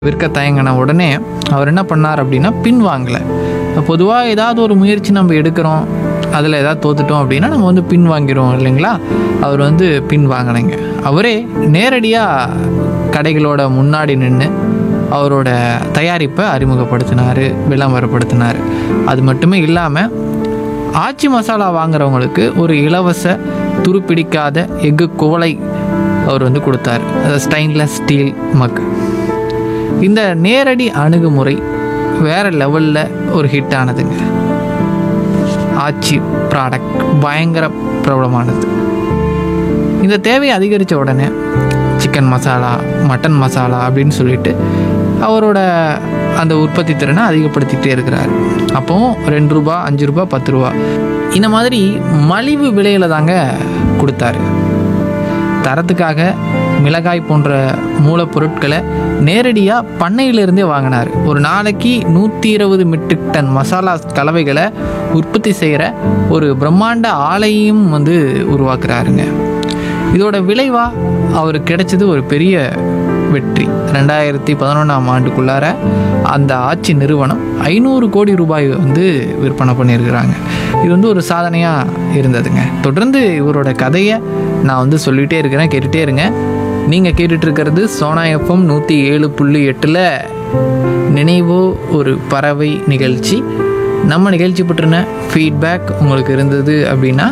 விற்க தயங்கின உடனே அவர் என்ன பண்ணார் அப்படின்னா பின் வாங்கலை பொதுவாக ஏதாவது ஒரு முயற்சி நம்ம எடுக்கிறோம் அதில் ஏதாவது தோத்துட்டோம் அப்படின்னா நம்ம வந்து பின் வாங்கிடுவோம் இல்லைங்களா அவர் வந்து பின் வாங்கினீங்க அவரே நேரடியாக கடைகளோட முன்னாடி நின்று அவரோட தயாரிப்பை அறிமுகப்படுத்தினார் விளம்பரப்படுத்தினார் அது மட்டுமே இல்லாமல் ஆச்சி மசாலா வாங்குறவங்களுக்கு ஒரு இலவச துருப்பிடிக்காத எஃகு குவளை அவர் வந்து கொடுத்தாரு அதாவது ஸ்டெயின்லெஸ் ஸ்டீல் மக் இந்த நேரடி அணுகுமுறை வேற லெவலில் ஒரு ஹிட் ஆனதுங்க ஆச்சி ப்ராடக்ட் பயங்கர பிரபலமானது இந்த தேவையை அதிகரித்த உடனே சிக்கன் மசாலா மட்டன் மசாலா அப்படின்னு சொல்லிட்டு அவரோட அந்த உற்பத்தி திறனை அதிகப்படுத்திக்கிட்டே இருக்கிறார் அப்போவும் ரெண்டு ரூபா அஞ்சு ரூபா பத்து ரூபா இந்த மாதிரி மலிவு விலையில தாங்க கொடுத்தாரு தரத்துக்காக மிளகாய் போன்ற மூலப்பொருட்களை நேரடியாக பண்ணையிலிருந்தே வாங்கினார் ஒரு நாளைக்கு நூற்றி இருபது மெட்ரிக் டன் மசாலா கலவைகளை உற்பத்தி செய்கிற ஒரு பிரம்மாண்ட ஆலையும் வந்து உருவாக்குறாருங்க இதோட விளைவா அவருக்கு கிடைச்சது ஒரு பெரிய வெற்றி ரெண்டாயிரத்தி பதினொன்றாம் ஆண்டுக்குள்ளார அந்த ஆட்சி நிறுவனம் ஐநூறு கோடி ரூபாய் வந்து விற்பனை பண்ணியிருக்கிறாங்க இது வந்து ஒரு சாதனையாக இருந்ததுங்க தொடர்ந்து இவரோட கதையை நான் வந்து சொல்லிகிட்டே இருக்கிறேன் கேட்டுகிட்டே இருங்க நீங்கள் கேட்டுட்டு இருக்கிறது சோனா எஃப்எம் நூற்றி ஏழு புள்ளி எட்டில் நினைவோ ஒரு பறவை நிகழ்ச்சி நம்ம நிகழ்ச்சி பற்றின ஃபீட்பேக் உங்களுக்கு இருந்தது அப்படின்னா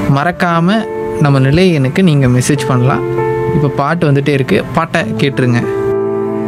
மறக்காமல் நம்ம நிலையனுக்கு நீங்கள் மெசேஜ் பண்ணலாம் இப்போ பாட்டு வந்துட்டே இருக்குது பாட்டை கேட்டுருங்க